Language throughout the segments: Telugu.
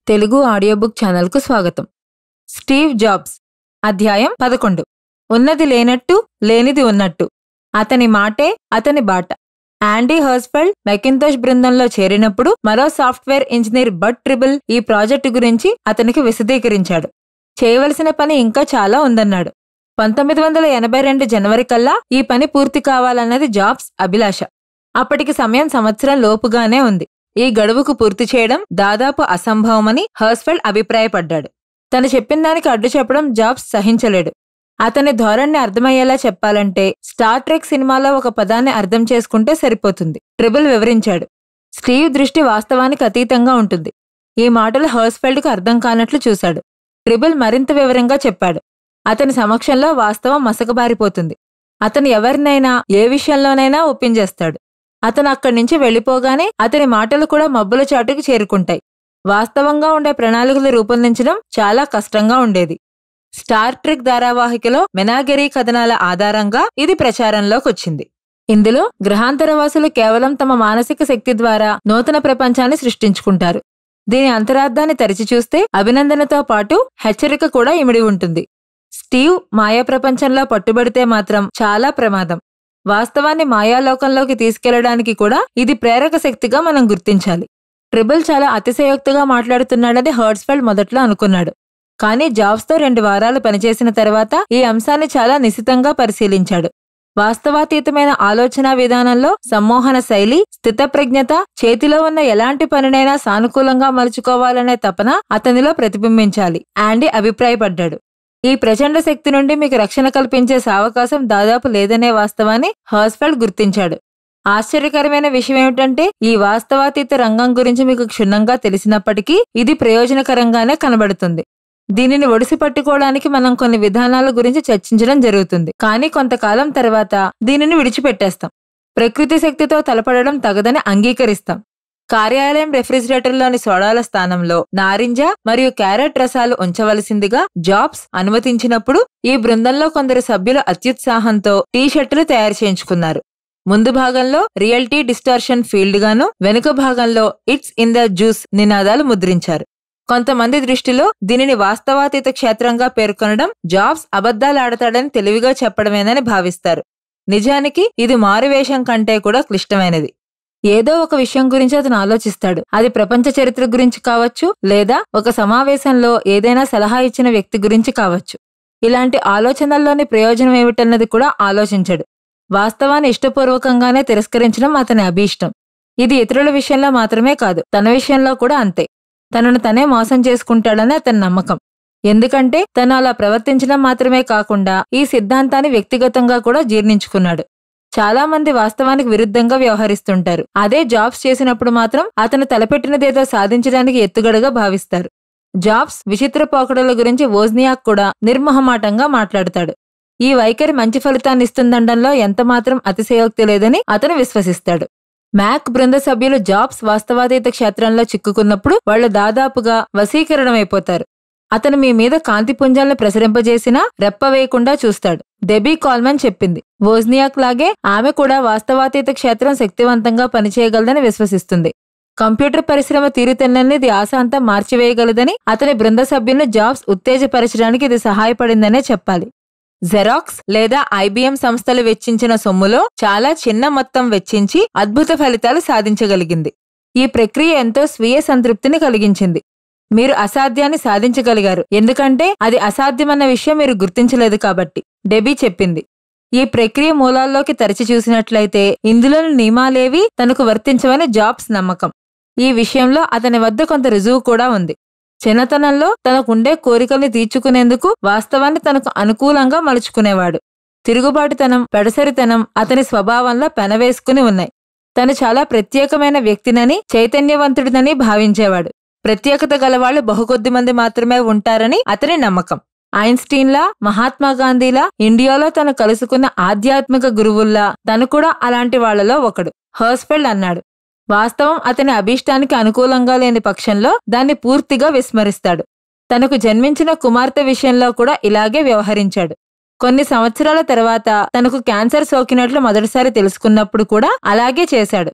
తెలుగు ఆడియోబుక్ ఛానల్కు స్వాగతం స్టీవ్ జాబ్స్ అధ్యాయం పదకొండు ఉన్నది లేనట్టు లేనిది ఉన్నట్టు అతని మాటే అతని బాట యాండీ హర్స్ఫెల్డ్ మెకింతోష్ బృందంలో చేరినప్పుడు మరో సాఫ్ట్వేర్ ఇంజనీర్ బట్ ట్రిబుల్ ఈ ప్రాజెక్టు గురించి అతనికి విశదీకరించాడు చేయవలసిన పని ఇంకా చాలా ఉందన్నాడు పంతొమ్మిది వందల ఎనభై రెండు జనవరి కల్లా ఈ పని పూర్తి కావాలన్నది జాబ్స్ అభిలాష అప్పటికి సమయం సంవత్సరం లోపుగానే ఉంది ఈ గడువుకు పూర్తి చేయడం దాదాపు అసంభవమని హర్స్ఫెల్డ్ అభిప్రాయపడ్డాడు తను చెప్పిన దానికి అడ్డు చెప్పడం జాబ్స్ సహించలేడు అతని ధోరణిని అర్థమయ్యేలా చెప్పాలంటే స్టార్ ట్రెక్ సినిమాలో ఒక పదాన్ని అర్థం చేసుకుంటే సరిపోతుంది ట్రిబుల్ వివరించాడు స్టీవ్ దృష్టి వాస్తవానికి అతీతంగా ఉంటుంది ఈ మాటలు హర్స్ఫెల్డ్కు అర్థం కానట్లు చూశాడు ట్రిబుల్ మరింత వివరంగా చెప్పాడు అతని సమక్షంలో వాస్తవం మసకబారిపోతుంది అతను ఎవరినైనా ఏ విషయంలోనైనా ఒప్పించేస్తాడు అతను అక్కడి నుంచి వెళ్ళిపోగానే అతని మాటలు కూడా మబ్బుల చాటుకు చేరుకుంటాయి వాస్తవంగా ఉండే ప్రణాళికలు రూపొందించడం చాలా కష్టంగా ఉండేది స్టార్ ట్రెక్ ధారావాహికలో మెనాగెరీ కథనాల ఆధారంగా ఇది ప్రచారంలోకి వచ్చింది ఇందులో గ్రహాంతరవాసులు కేవలం తమ మానసిక శక్తి ద్వారా నూతన ప్రపంచాన్ని సృష్టించుకుంటారు దీని అంతరార్థాన్ని తరిచి చూస్తే అభినందనతో పాటు హెచ్చరిక కూడా ఇమిడి ఉంటుంది స్టీవ్ మాయా ప్రపంచంలో పట్టుబడితే మాత్రం చాలా ప్రమాదం వాస్తవాన్ని మాయాలోకంలోకి తీసుకెళ్లడానికి కూడా ఇది ప్రేరక శక్తిగా మనం గుర్తించాలి ట్రిబుల్ చాలా అతిశయోక్తిగా మాట్లాడుతున్నాడని హర్ట్స్ఫెల్డ్ మొదట్లో అనుకున్నాడు కానీ జాబ్స్తో రెండు వారాలు పనిచేసిన తర్వాత ఈ అంశాన్ని చాలా నిశితంగా పరిశీలించాడు వాస్తవాతీతమైన ఆలోచనా విధానంలో సమ్మోహన శైలి స్థితప్రజ్ఞత చేతిలో ఉన్న ఎలాంటి పనినైనా సానుకూలంగా మలుచుకోవాలనే తపన అతనిలో ప్రతిబింబించాలి యాండీ అభిప్రాయపడ్డాడు ఈ ప్రచండ శక్తి నుండి మీకు రక్షణ కల్పించే సావకాశం దాదాపు లేదనే వాస్తవాన్ని హర్స్ఫెల్డ్ గుర్తించాడు ఆశ్చర్యకరమైన విషయం ఏమిటంటే ఈ వాస్తవాతీత రంగం గురించి మీకు క్షుణ్ణంగా తెలిసినప్పటికీ ఇది ప్రయోజనకరంగానే కనబడుతుంది దీనిని ఒడిసి పట్టుకోవడానికి మనం కొన్ని విధానాల గురించి చర్చించడం జరుగుతుంది కానీ కొంతకాలం తర్వాత దీనిని విడిచిపెట్టేస్తాం ప్రకృతి శక్తితో తలపడడం తగదని అంగీకరిస్తాం కార్యాలయం రెఫ్రిజిరేటర్లోని సోడాల స్థానంలో నారింజ మరియు క్యారెట్ రసాలు ఉంచవలసిందిగా జాబ్స్ అనుమతించినప్పుడు ఈ బృందంలో కొందరు సభ్యులు అత్యుత్సాహంతో టీ షర్టులు తయారు చేయించుకున్నారు ముందు భాగంలో రియల్టీ డిస్టార్షన్ ఫీల్డ్ గాను వెనుక భాగంలో ఇట్స్ ఇన్ ద జ్యూస్ నినాదాలు ముద్రించారు కొంతమంది దృష్టిలో దీనిని వాస్తవాతీత క్షేత్రంగా పేర్కొనడం జాబ్స్ అబద్ధాలాడతాడని తెలివిగా చెప్పడమేనని భావిస్తారు నిజానికి ఇది మారువేషం కంటే కూడా క్లిష్టమైనది ఏదో ఒక విషయం గురించి అతను ఆలోచిస్తాడు అది ప్రపంచ చరిత్ర గురించి కావచ్చు లేదా ఒక సమావేశంలో ఏదైనా సలహా ఇచ్చిన వ్యక్తి గురించి కావచ్చు ఇలాంటి ఆలోచనల్లోని ప్రయోజనం ఏమిటన్నది కూడా ఆలోచించడు వాస్తవాన్ని ఇష్టపూర్వకంగానే తిరస్కరించడం అతని అభీష్టం ఇది ఇతరుల విషయంలో మాత్రమే కాదు తన విషయంలో కూడా అంతే తనను తనే మోసం చేసుకుంటాడని అతని నమ్మకం ఎందుకంటే తను అలా ప్రవర్తించడం మాత్రమే కాకుండా ఈ సిద్ధాంతాన్ని వ్యక్తిగతంగా కూడా జీర్ణించుకున్నాడు చాలా మంది వాస్తవానికి విరుద్ధంగా వ్యవహరిస్తుంటారు అదే జాబ్స్ చేసినప్పుడు మాత్రం అతను తలపెట్టినదేదో సాధించడానికి ఎత్తుగడగా భావిస్తారు జాబ్స్ విచిత్ర పోకడల గురించి వోజ్నియాక్ కూడా నిర్మహమాటంగా మాట్లాడతాడు ఈ వైఖరి మంచి ఫలితాన్ని ఇస్తుందనడంలో ఎంతమాత్రం అతిశయోక్తి లేదని అతను విశ్వసిస్తాడు మ్యాక్ బృంద సభ్యులు జాబ్స్ వాస్తవాతీత క్షేత్రంలో చిక్కుకున్నప్పుడు వాళ్ళు దాదాపుగా వశీకరణమైపోతారు అతను మీ మీద కాంతి పుంజాలను ప్రసరింపజేసినా రెప్పవేయకుండా చూస్తాడు డెబీ కాల్మన్ చెప్పింది వోజ్నియాక్ లాగే ఆమె కూడా వాస్తవాతీత క్షేత్రం శక్తివంతంగా పనిచేయగలదని విశ్వసిస్తుంది కంప్యూటర్ పరిశ్రమ తీరుతెన్నల్ని ఇది ఆశ అంతా మార్చివేయగలదని అతని బృంద సభ్యులను జాబ్స్ ఉత్తేజపరచడానికి ఇది సహాయపడిందనే చెప్పాలి జెరాక్స్ లేదా ఐబిఎం సంస్థలు వెచ్చించిన సొమ్ములో చాలా చిన్న మొత్తం వెచ్చించి అద్భుత ఫలితాలు సాధించగలిగింది ఈ ప్రక్రియ ఎంతో స్వీయ సంతృప్తిని కలిగించింది మీరు అసాధ్యాన్ని సాధించగలిగారు ఎందుకంటే అది అసాధ్యమన్న విషయం మీరు గుర్తించలేదు కాబట్టి డెబీ చెప్పింది ఈ ప్రక్రియ మూలాల్లోకి తరచి చూసినట్లయితే ఇందులోని నియమాలేవి తనకు వర్తించవని జాబ్స్ నమ్మకం ఈ విషయంలో అతని వద్ద కొంత రుజువు కూడా ఉంది చిన్నతనంలో తనకుండే కోరికల్ని తీర్చుకునేందుకు వాస్తవాన్ని తనకు అనుకూలంగా మలుచుకునేవాడు తిరుగుబాటుతనం పెడసరితనం అతని స్వభావంలో పెనవేసుకుని ఉన్నాయి తను చాలా ప్రత్యేకమైన వ్యక్తినని చైతన్యవంతుడినని భావించేవాడు ప్రత్యేకత గలవాళ్లు బహుకొద్ది మంది మాత్రమే ఉంటారని అతని నమ్మకం ఐన్స్టీన్లా మహాత్మా గాంధీలా ఇండియాలో తను కలుసుకున్న ఆధ్యాత్మిక గురువుల్లా తను కూడా అలాంటి వాళ్లలో ఒకడు హర్స్ఫెల్డ్ అన్నాడు వాస్తవం అతని అభీష్టానికి అనుకూలంగా లేని పక్షంలో దాన్ని పూర్తిగా విస్మరిస్తాడు తనకు జన్మించిన కుమార్తె విషయంలో కూడా ఇలాగే వ్యవహరించాడు కొన్ని సంవత్సరాల తర్వాత తనకు క్యాన్సర్ సోకినట్లు మొదటిసారి తెలుసుకున్నప్పుడు కూడా అలాగే చేశాడు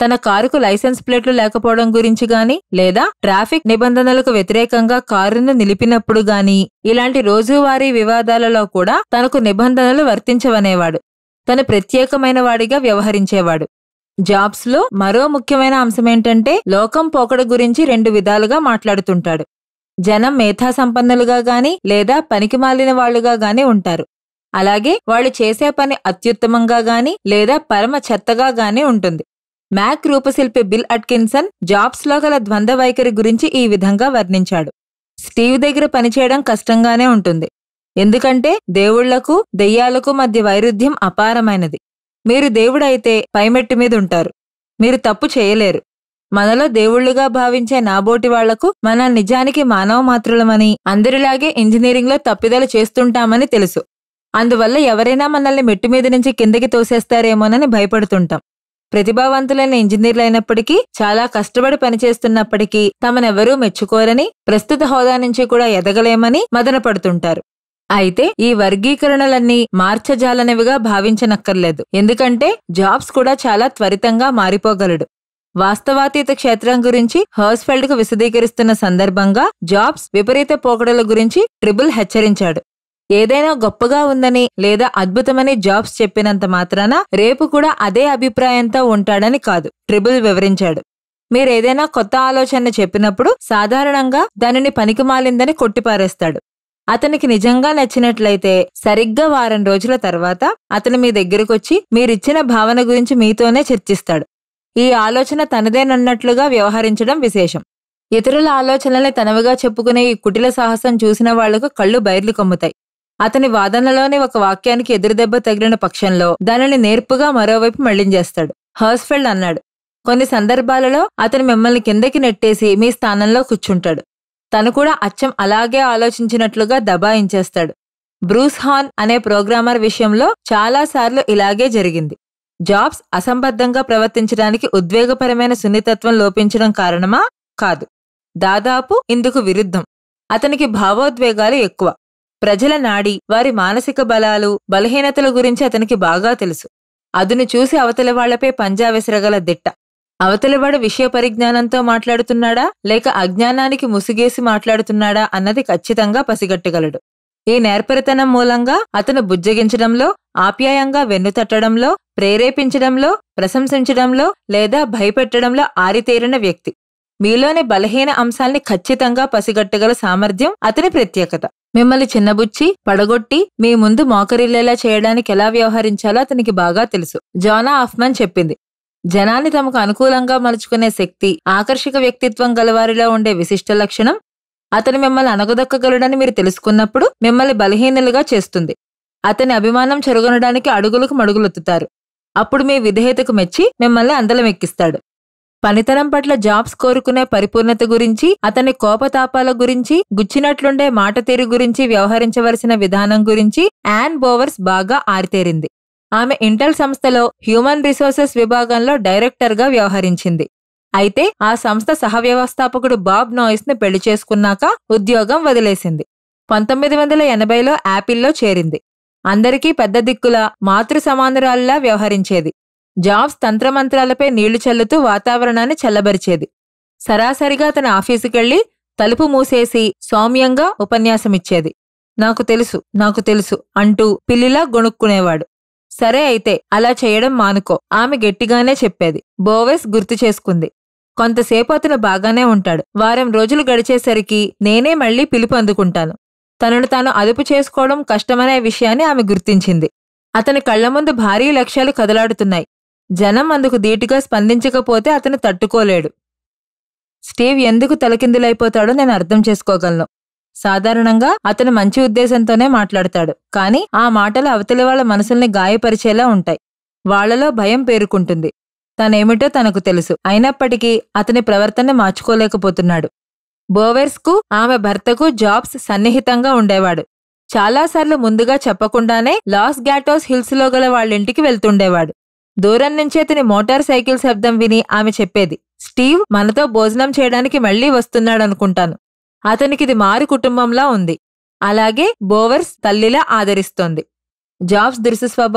తన కారుకు లైసెన్స్ ప్లేట్లు లేకపోవడం గురించి గాని లేదా ట్రాఫిక్ నిబంధనలకు వ్యతిరేకంగా కారును నిలిపినప్పుడు గాని ఇలాంటి రోజువారీ వివాదాలలో కూడా తనకు నిబంధనలు వర్తించవనేవాడు తను ప్రత్యేకమైన వాడిగా వ్యవహరించేవాడు జాబ్స్ లో మరో ముఖ్యమైన అంశమేంటంటే లోకం పోకడ గురించి రెండు విధాలుగా మాట్లాడుతుంటాడు జనం మేధా సంపన్నులుగా గాని లేదా పనికిమాలిన వాళ్లుగా గాని ఉంటారు అలాగే వాళ్ళు చేసే పని అత్యుత్తమంగా గాని లేదా పరమ చెత్తగా గాని ఉంటుంది మ్యాక్ రూపశిల్పి బిల్ అట్కిన్సన్ జాబ్స్ లో గల ద్వంద్వ వైఖరి గురించి ఈ విధంగా వర్ణించాడు స్టీవ్ దగ్గర పనిచేయడం కష్టంగానే ఉంటుంది ఎందుకంటే దేవుళ్లకు దెయ్యాలకు మధ్య వైరుధ్యం అపారమైనది మీరు దేవుడైతే పైమెట్టు మీద ఉంటారు మీరు తప్పు చేయలేరు మనలో దేవుళ్లుగా భావించే నాబోటి వాళ్లకు మన నిజానికి మానవ మాత్రులమని అందరిలాగే ఇంజనీరింగ్లో తప్పిదలు చేస్తుంటామని తెలుసు అందువల్ల ఎవరైనా మనల్ని మెట్టు మీద నుంచి కిందకి తోసేస్తారేమోనని భయపడుతుంటాం ప్రతిభావంతులైన ఇంజనీర్లైనప్పటికీ చాలా కష్టపడి పనిచేస్తున్నప్పటికీ తమనెవరూ మెచ్చుకోరని ప్రస్తుత హోదా నుంచి కూడా ఎదగలేమని మదనపడుతుంటారు అయితే ఈ వర్గీకరణలన్నీ మార్చజాలనివిగా భావించనక్కర్లేదు ఎందుకంటే జాబ్స్ కూడా చాలా త్వరితంగా మారిపోగలడు వాస్తవాతీత క్షేత్రం గురించి హర్స్ఫెల్డ్ కు విశదీకరిస్తున్న సందర్భంగా జాబ్స్ విపరీత పోకడల గురించి ట్రిబుల్ హెచ్చరించాడు ఏదైనా గొప్పగా ఉందని లేదా అద్భుతమని జాబ్స్ చెప్పినంత మాత్రాన రేపు కూడా అదే అభిప్రాయంతో ఉంటాడని కాదు ట్రిబుల్ వివరించాడు మీరేదైనా కొత్త ఆలోచన చెప్పినప్పుడు సాధారణంగా దానిని పనికిమాలిందని కొట్టిపారేస్తాడు అతనికి నిజంగా నచ్చినట్లయితే సరిగ్గా వారం రోజుల తర్వాత అతను మీ దగ్గరకొచ్చి మీరిచ్చిన భావన గురించి మీతోనే చర్చిస్తాడు ఈ ఆలోచన తనదేనన్నట్లుగా వ్యవహరించడం విశేషం ఇతరుల ఆలోచనల్ని తనవిగా చెప్పుకునే ఈ కుటిల సాహసం చూసిన వాళ్లకు కళ్ళు బైర్లు కమ్ముతాయి అతని వాదనలోని ఒక వాక్యానికి ఎదురుదెబ్బ తగిలిన పక్షంలో దానిని నేర్పుగా మరోవైపు మళ్లించేస్తాడు హర్స్ఫెల్డ్ అన్నాడు కొన్ని సందర్భాలలో అతను మిమ్మల్ని కిందకి నెట్టేసి మీ స్థానంలో కూర్చుంటాడు తను కూడా అచ్చం అలాగే ఆలోచించినట్లుగా దబాయించేస్తాడు బ్రూస్ హాన్ అనే ప్రోగ్రామర్ విషయంలో చాలాసార్లు ఇలాగే జరిగింది జాబ్స్ అసంబద్ధంగా ప్రవర్తించడానికి ఉద్వేగపరమైన సున్నితత్వం లోపించడం కారణమా కాదు దాదాపు ఇందుకు విరుద్ధం అతనికి భావోద్వేగాలు ఎక్కువ ప్రజల నాడి వారి మానసిక బలాలు బలహీనతల గురించి అతనికి బాగా తెలుసు అదును చూసి అవతలి వాళ్లపై పంజా విసరగల దిట్ట అవతలివాడు విషయ పరిజ్ఞానంతో మాట్లాడుతున్నాడా లేక అజ్ఞానానికి ముసుగేసి మాట్లాడుతున్నాడా అన్నది ఖచ్చితంగా పసిగట్టగలడు ఈ నేర్పరితనం మూలంగా అతను బుజ్జగించడంలో ఆప్యాయంగా వెన్నుతట్టడంలో ప్రేరేపించడంలో ప్రశంసించడంలో లేదా భయపెట్టడంలో ఆరితేరిన వ్యక్తి మీలోని బలహీన అంశాల్ని ఖచ్చితంగా పసిగట్టగల సామర్థ్యం అతని ప్రత్యేకత మిమ్మల్ని చిన్నబుచ్చి పడగొట్టి మీ ముందు మోకరిల్లేలా చేయడానికి ఎలా వ్యవహరించాలో అతనికి బాగా తెలుసు జోనా ఆఫ్మన్ చెప్పింది జనాన్ని తమకు అనుకూలంగా మలుచుకునే శక్తి ఆకర్షక వ్యక్తిత్వం గలవారిలో ఉండే విశిష్ట లక్షణం అతను మిమ్మల్ని అనగదొక్కగలడని మీరు తెలుసుకున్నప్పుడు మిమ్మల్ని బలహీనులుగా చేస్తుంది అతని అభిమానం చెరుగొనడానికి అడుగులకు మడుగులొత్తుతారు అప్పుడు మీ విధేయతకు మెచ్చి మిమ్మల్ని అందలమెక్కిస్తాడు పనితనం పట్ల జాబ్స్ కోరుకునే పరిపూర్ణత గురించి అతని కోపతాపాల గురించి గుచ్చినట్లుండే మాట తీరు గురించి వ్యవహరించవలసిన విధానం గురించి యాన్ బోవర్స్ బాగా ఆరితేరింది ఆమె ఇంటెల్ సంస్థలో హ్యూమన్ రిసోర్సెస్ విభాగంలో డైరెక్టర్గా వ్యవహరించింది అయితే ఆ సంస్థ సహవ్యవస్థాపకుడు బాబ్ నాయిస్ ని పెళ్లి చేసుకున్నాక ఉద్యోగం వదిలేసింది పంతొమ్మిది వందల ఎనభైలో యాపిల్లో చేరింది అందరికీ పెద్ద దిక్కుల మాతృ సమానురాల్లా వ్యవహరించేది జాబ్స్ తంత్రమంత్రాలపై నీళ్లు చల్లుతూ వాతావరణాన్ని చల్లబరిచేది సరాసరిగా తన ఆఫీసుకెళ్లి తలుపు మూసేసి సౌమ్యంగా ఉపన్యాసమిచ్చేది నాకు తెలుసు నాకు తెలుసు అంటూ పిల్లిలా గొణుక్కునేవాడు సరే అయితే అలా చేయడం మానుకో ఆమె గట్టిగానే చెప్పేది బోవెస్ గుర్తు చేసుకుంది కొంతసేపు అతను బాగానే ఉంటాడు వారం రోజులు గడిచేసరికి నేనే మళ్లీ పిలుపు అందుకుంటాను తనను తాను అదుపు చేసుకోవడం కష్టమనే విషయాన్ని ఆమె గుర్తించింది అతని కళ్ల ముందు భారీ లక్ష్యాలు కదలాడుతున్నాయి జనం అందుకు ధీటుగా స్పందించకపోతే అతను తట్టుకోలేడు స్టీవ్ ఎందుకు తలకిందులైపోతాడో నేను అర్థం చేసుకోగలను సాధారణంగా అతను మంచి ఉద్దేశంతోనే మాట్లాడతాడు కానీ ఆ మాటలు అవతలి వాళ్ళ మనసుల్ని గాయపరిచేలా ఉంటాయి వాళ్లలో భయం పేరుకుంటుంది తనేమిటో తనకు తెలుసు అయినప్పటికీ అతని ప్రవర్తన మార్చుకోలేకపోతున్నాడు బోవెర్స్కు ఆమె భర్తకు జాబ్స్ సన్నిహితంగా ఉండేవాడు చాలాసార్లు ముందుగా చెప్పకుండానే లాస్ గ్యాటోస్ హిల్స్లో గల వాళ్ళింటికి వెళ్తుండేవాడు దూరం నుంచి అతని మోటార్ సైకిల్ శబ్దం విని ఆమె చెప్పేది స్టీవ్ మనతో భోజనం చేయడానికి మళ్లీ వస్తున్నాడనుకుంటాను అతనికిది మారి కుటుంబంలా ఉంది అలాగే బోవర్స్ తల్లిలా ఆదరిస్తోంది జాబ్స్ దురుసు స్వభావం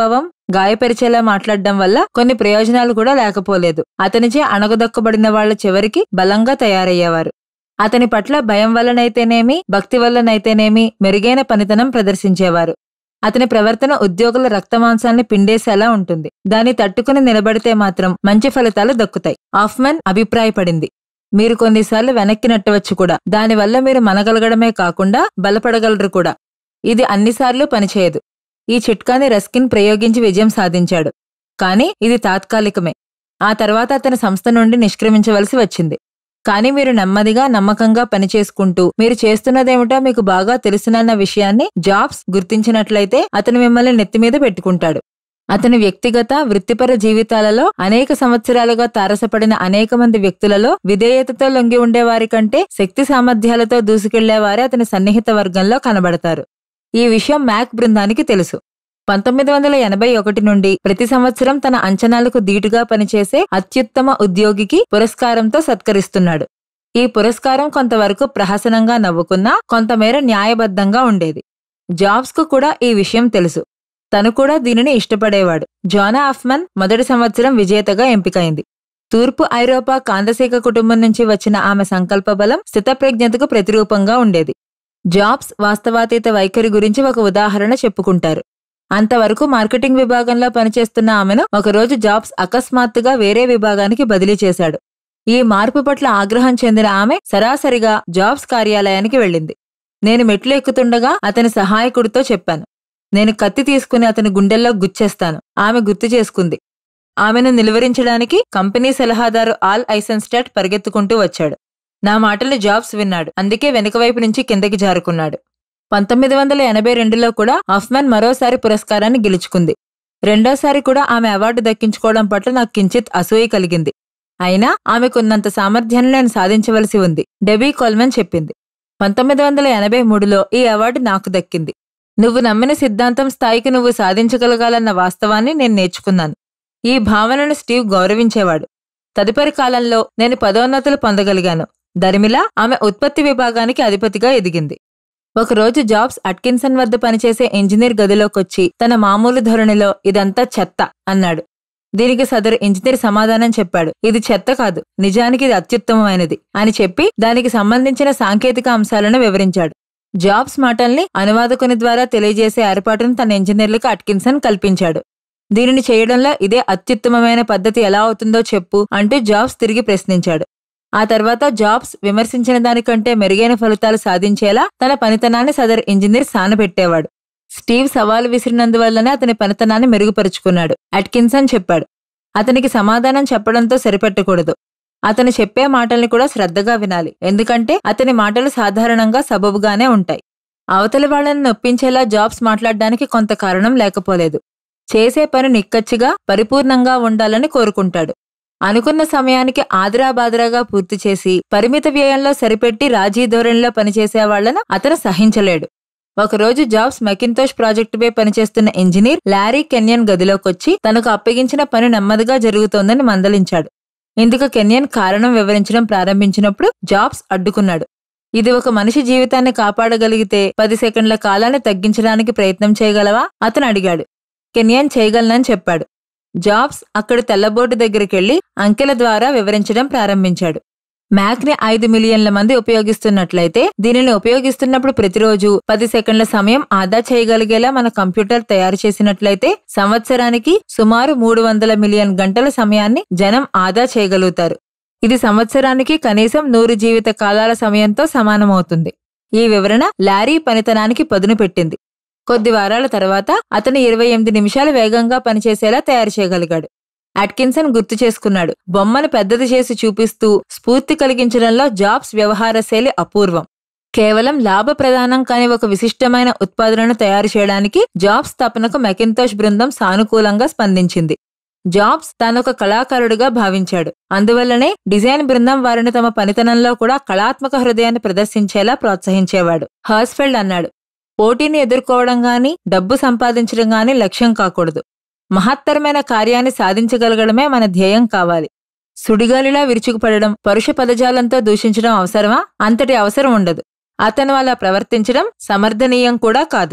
గాయపరిచేలా మాట్లాడడం వల్ల కొన్ని ప్రయోజనాలు కూడా లేకపోలేదు అతనిచే అణగదొక్కబడిన వాళ్ళ చివరికి బలంగా తయారయ్యేవారు అతని పట్ల భయం వల్లనైతేనేమి భక్తి వల్లనైతేనేమి మెరుగైన పనితనం ప్రదర్శించేవారు అతని ప్రవర్తన ఉద్యోగుల రక్తమాంసాన్ని పిండేసేలా ఉంటుంది దాన్ని తట్టుకుని నిలబడితే మాత్రం మంచి ఫలితాలు దక్కుతాయి ఆఫ్మన్ అభిప్రాయపడింది మీరు కొన్నిసార్లు వెనక్కి నెట్టవచ్చు కూడా దానివల్ల మీరు మనగలగడమే కాకుండా బలపడగలరు కూడా ఇది అన్నిసార్లు పనిచేయదు ఈ చిట్కాని రస్కిన్ ప్రయోగించి విజయం సాధించాడు కానీ ఇది తాత్కాలికమే ఆ తర్వాత అతని సంస్థ నుండి నిష్క్రమించవలసి వచ్చింది కానీ మీరు నెమ్మదిగా నమ్మకంగా పనిచేసుకుంటూ మీరు చేస్తున్నదేమిటో మీకు బాగా తెలుసునన్న విషయాన్ని జాబ్స్ గుర్తించినట్లయితే అతను మిమ్మల్ని నెత్తిమీద పెట్టుకుంటాడు అతని వ్యక్తిగత వృత్తిపర జీవితాలలో అనేక సంవత్సరాలుగా తారసపడిన అనేక మంది వ్యక్తులలో విధేయతతో లొంగి ఉండేవారి కంటే శక్తి సామర్థ్యాలతో దూసుకెళ్లేవారే అతని సన్నిహిత వర్గంలో కనబడతారు ఈ విషయం మ్యాక్ బృందానికి తెలుసు పంతొమ్మిది వందల ఎనభై ఒకటి నుండి ప్రతి సంవత్సరం తన అంచనాలకు దీటుగా పనిచేసే అత్యుత్తమ ఉద్యోగికి పురస్కారంతో సత్కరిస్తున్నాడు ఈ పురస్కారం కొంతవరకు ప్రహసనంగా నవ్వుకున్నా కొంతమేర న్యాయబద్ధంగా ఉండేది జాబ్స్ కు కూడా ఈ విషయం తెలుసు తను కూడా దీనిని ఇష్టపడేవాడు జోనా ఆఫ్మన్ మొదటి సంవత్సరం విజేతగా ఎంపికైంది తూర్పు ఐరోపా కాందశేఖ కుటుంబం నుంచి వచ్చిన ఆమె సంకల్ప బలం స్థితప్రజ్ఞతకు ప్రతిరూపంగా ఉండేది జాబ్స్ వాస్తవాతీత వైఖరి గురించి ఒక ఉదాహరణ చెప్పుకుంటారు అంతవరకు మార్కెటింగ్ విభాగంలో పనిచేస్తున్న ఆమెను ఒకరోజు జాబ్స్ అకస్మాత్తుగా వేరే విభాగానికి బదిలీ చేశాడు ఈ మార్పు పట్ల ఆగ్రహం చెందిన ఆమె సరాసరిగా జాబ్స్ కార్యాలయానికి వెళ్ళింది నేను మెట్లు ఎక్కుతుండగా అతని సహాయకుడితో చెప్పాను నేను కత్తి తీసుకుని అతని గుండెల్లో గుచ్చేస్తాను ఆమె గుర్తు చేసుకుంది ఆమెను నిలువరించడానికి కంపెనీ సలహాదారు ఆల్ ఐసెన్స్టాట్ పరిగెత్తుకుంటూ వచ్చాడు నా మాటల్ని జాబ్స్ విన్నాడు అందుకే వెనుకవైపు నుంచి కిందకి జారుకున్నాడు పంతొమ్మిది వందల ఎనభై రెండులో కూడా అఫ్మాన్ మరోసారి పురస్కారాన్ని గెలుచుకుంది రెండోసారి కూడా ఆమె అవార్డు దక్కించుకోవడం పట్ల నాకు కించిత్ అసూయ కలిగింది అయినా ఆమెకున్నంత సామర్థ్యాన్ని నేను సాధించవలసి ఉంది డెబీ కోల్మెన్ చెప్పింది పంతొమ్మిది వందల ఎనభై మూడులో ఈ అవార్డు నాకు దక్కింది నువ్వు నమ్మిన సిద్ధాంతం స్థాయికి నువ్వు సాధించగలగాలన్న వాస్తవాన్ని నేను నేర్చుకున్నాను ఈ భావనను స్టీవ్ గౌరవించేవాడు తదుపరి కాలంలో నేను పదోన్నతులు పొందగలిగాను దరిమిలా ఆమె ఉత్పత్తి విభాగానికి అధిపతిగా ఎదిగింది ఒకరోజు జాబ్స్ అట్కిన్సన్ వద్ద పనిచేసే ఇంజనీర్ గదిలోకొచ్చి తన మామూలు ధోరణిలో ఇదంతా చెత్త అన్నాడు దీనికి సదరు ఇంజనీర్ సమాధానం చెప్పాడు ఇది చెత్త కాదు నిజానికి ఇది అత్యుత్తమమైనది అని చెప్పి దానికి సంబంధించిన సాంకేతిక అంశాలను వివరించాడు జాబ్స్ మాటల్ని అనువాదకుని ద్వారా తెలియజేసే ఏర్పాటును తన ఇంజనీర్లకు అట్కిన్సన్ కల్పించాడు దీనిని చేయడంలో ఇదే అత్యుత్తమమైన పద్ధతి ఎలా అవుతుందో చెప్పు అంటూ జాబ్స్ తిరిగి ప్రశ్నించాడు ఆ తర్వాత జాబ్స్ విమర్శించిన దానికంటే మెరుగైన ఫలితాలు సాధించేలా తన పనితనాన్ని సదరు ఇంజనీర్ సానబెట్టేవాడు స్టీవ్ సవాలు విసిరినందువల్లనే అతని పనితనాన్ని మెరుగుపరుచుకున్నాడు అట్కిన్సన్ చెప్పాడు అతనికి సమాధానం చెప్పడంతో సరిపెట్టకూడదు అతను చెప్పే మాటల్ని కూడా శ్రద్ధగా వినాలి ఎందుకంటే అతని మాటలు సాధారణంగా సబబుగానే ఉంటాయి అవతలి వాళ్ళని నొప్పించేలా జాబ్స్ మాట్లాడడానికి కొంత కారణం లేకపోలేదు చేసే పని నిక్కచ్చిగా పరిపూర్ణంగా ఉండాలని కోరుకుంటాడు అనుకున్న సమయానికి ఆదరాబాదరాగా పూర్తి చేసి పరిమిత వ్యయంలో సరిపెట్టి రాజీ ధోరణిలో పనిచేసే వాళ్లను అతను సహించలేడు ఒకరోజు జాబ్స్ మెకింతోష్ ప్రాజెక్టుపై పనిచేస్తున్న ఇంజనీర్ లారీ కెన్యన్ గదిలోకొచ్చి తనకు అప్పగించిన పని నెమ్మదిగా జరుగుతోందని మందలించాడు ఇందుకు కెన్యన్ కారణం వివరించడం ప్రారంభించినప్పుడు జాబ్స్ అడ్డుకున్నాడు ఇది ఒక మనిషి జీవితాన్ని కాపాడగలిగితే పది సెకండ్ల కాలాన్ని తగ్గించడానికి ప్రయత్నం చేయగలవా అతను అడిగాడు కెన్యన్ చేయగలనని చెప్పాడు జాబ్స్ అక్కడి తెల్లబోర్డు దగ్గరికెళ్లి అంకెల ద్వారా వివరించడం ప్రారంభించాడు మ్యాక్ని ఐదు మిలియన్ల మంది ఉపయోగిస్తున్నట్లయితే దీనిని ఉపయోగిస్తున్నప్పుడు ప్రతిరోజు పది సెకండ్ల సమయం ఆదా చేయగలిగేలా మన కంప్యూటర్ తయారు చేసినట్లయితే సంవత్సరానికి సుమారు మూడు వందల మిలియన్ గంటల సమయాన్ని జనం ఆదా చేయగలుగుతారు ఇది సంవత్సరానికి కనీసం నూరు జీవిత కాలాల సమయంతో సమానమవుతుంది ఈ వివరణ లారీ పనితనానికి పదును పెట్టింది కొద్ది వారాల తర్వాత అతను ఇరవై ఎనిమిది నిమిషాలు వేగంగా పనిచేసేలా తయారు చేయగలిగాడు అట్కిన్సన్ గుర్తు చేసుకున్నాడు బొమ్మను పెద్దది చేసి చూపిస్తూ స్ఫూర్తి కలిగించడంలో జాబ్స్ వ్యవహార శైలి అపూర్వం కేవలం లాభ ప్రధానం కాని ఒక విశిష్టమైన ఉత్పాదనను తయారు చేయడానికి జాబ్స్ తపనకు మెకింతోష్ బృందం సానుకూలంగా స్పందించింది జాబ్స్ తానొక కళాకారుడిగా భావించాడు అందువల్లనే డిజైన్ బృందం వారిని తమ పనితనంలో కూడా కళాత్మక హృదయాన్ని ప్రదర్శించేలా ప్రోత్సహించేవాడు హర్స్ఫెల్డ్ అన్నాడు పోటీని ఎదుర్కోవడం గాని డబ్బు సంపాదించడం గాని లక్ష్యం కాకూడదు మహత్తరమైన కార్యాన్ని సాధించగలగడమే మన ధ్యేయం కావాలి సుడిగాలిలా విరుచుకుపడడం పరుష పదజాలంతో దూషించడం అవసరమా అంతటి అవసరం ఉండదు అతను అలా ప్రవర్తించడం సమర్థనీయం కూడా కాదు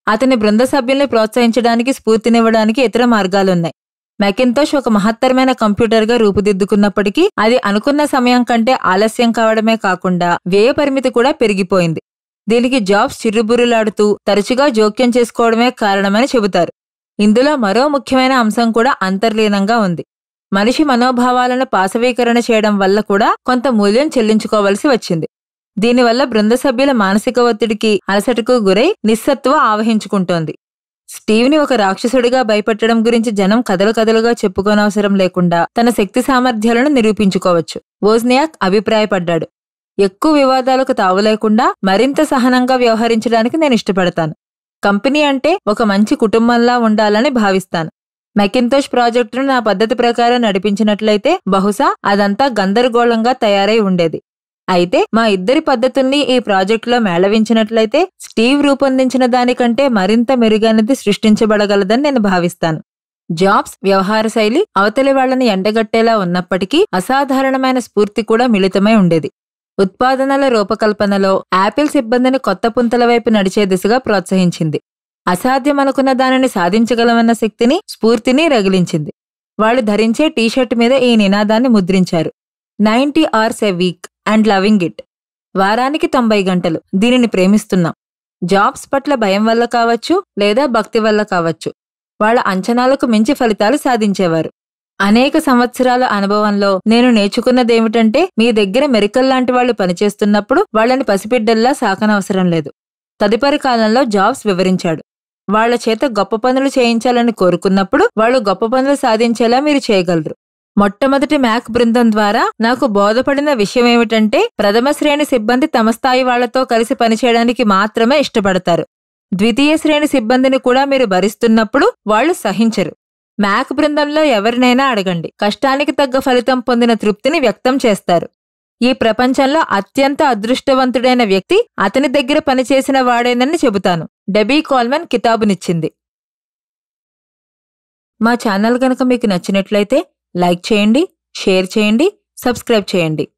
అతని బృంద సభ్యుల్ని ప్రోత్సహించడానికి స్ఫూర్తినివ్వడానికి ఇతర మార్గాలున్నాయి మెకింతోష్ ఒక మహత్తరమైన కంప్యూటర్గా రూపుదిద్దుకున్నప్పటికీ అది అనుకున్న సమయం కంటే ఆలస్యం కావడమే కాకుండా వ్యయ పరిమితి కూడా పెరిగిపోయింది దీనికి జాబ్స్ చిర్రుబుర్రులాడుతూ తరచుగా జోక్యం చేసుకోవడమే కారణమని చెబుతారు ఇందులో మరో ముఖ్యమైన అంశం కూడా అంతర్లీనంగా ఉంది మనిషి మనోభావాలను పాశవీకరణ చేయడం వల్ల కూడా కొంత మూల్యం చెల్లించుకోవలసి వచ్చింది దీనివల్ల బృంద సభ్యుల మానసిక ఒత్తిడికి అలసటకు గురై నిస్సత్వ ఆవహించుకుంటోంది స్టీవ్ని ఒక రాక్షసుడిగా భయపెట్టడం గురించి జనం కథలు కథలుగా చెప్పుకోనవసరం లేకుండా తన శక్తి సామర్థ్యాలను నిరూపించుకోవచ్చు వోజ్నియాక్ అభిప్రాయపడ్డాడు ఎక్కువ వివాదాలకు తావు లేకుండా మరింత సహనంగా వ్యవహరించడానికి నేను ఇష్టపడతాను కంపెనీ అంటే ఒక మంచి కుటుంబంలా ఉండాలని భావిస్తాను మెకింతోష్ ప్రాజెక్టును నా పద్ధతి ప్రకారం నడిపించినట్లయితే బహుశా అదంతా గందరగోళంగా తయారై ఉండేది అయితే మా ఇద్దరి పద్ధతుల్ని ఈ ప్రాజెక్టులో మేళవించినట్లయితే స్టీవ్ రూపొందించిన దానికంటే మరింత మెరుగైనది సృష్టించబడగలదని నేను భావిస్తాను జాబ్స్ వ్యవహార శైలి అవతలి వాళ్లని ఎండగట్టేలా ఉన్నప్పటికీ అసాధారణమైన స్ఫూర్తి కూడా మిళితమై ఉండేది ఉత్పాదనల రూపకల్పనలో యాపిల్ సిబ్బందిని కొత్త పుంతల వైపు నడిచే దిశగా ప్రోత్సహించింది అసాధ్యమనుకున్న దానిని సాధించగలమన్న శక్తిని స్ఫూర్తిని రగిలించింది వాళ్ళు ధరించే టీషర్ట్ మీద ఈ నినాదాన్ని ముద్రించారు ninety hours a week and loving it వారానికి తొంభై గంటలు దీనిని ప్రేమిస్తున్నాం జాబ్స్ పట్ల భయం వల్ల కావచ్చు లేదా భక్తి వల్ల కావచ్చు వాళ్ళ అంచనాలకు మించి ఫలితాలు సాధించేవారు అనేక సంవత్సరాల అనుభవంలో నేను నేర్చుకున్నదేమిటంటే మీ దగ్గర మెరికల్ లాంటి వాళ్ళు పనిచేస్తున్నప్పుడు వాళ్ళని పసిబిడ్డల్లా సాకనవసరం లేదు తదుపరి కాలంలో జాబ్స్ వివరించాడు వాళ్ళ చేత గొప్ప పనులు చేయించాలని కోరుకున్నప్పుడు వాళ్ళు గొప్ప పనులు సాధించేలా మీరు చేయగలరు మొట్టమొదటి మ్యాక్ బృందం ద్వారా నాకు బోధపడిన విషయం ఏమిటంటే ప్రథమ శ్రేణి సిబ్బంది తమ స్థాయి వాళ్లతో కలిసి పనిచేయడానికి మాత్రమే ఇష్టపడతారు ద్వితీయ శ్రేణి సిబ్బందిని కూడా మీరు భరిస్తున్నప్పుడు వాళ్ళు సహించరు మ్యాక్ బృందంలో ఎవరినైనా అడగండి కష్టానికి తగ్గ ఫలితం పొందిన తృప్తిని వ్యక్తం చేస్తారు ఈ ప్రపంచంలో అత్యంత అదృష్టవంతుడైన వ్యక్తి అతని దగ్గర పనిచేసిన వాడేనని చెబుతాను డెబీ కాల్మెన్ కితాబునిచ్చింది మా ఛానల్ కనుక మీకు నచ్చినట్లయితే లైక్ చేయండి షేర్ చేయండి సబ్స్క్రైబ్ చేయండి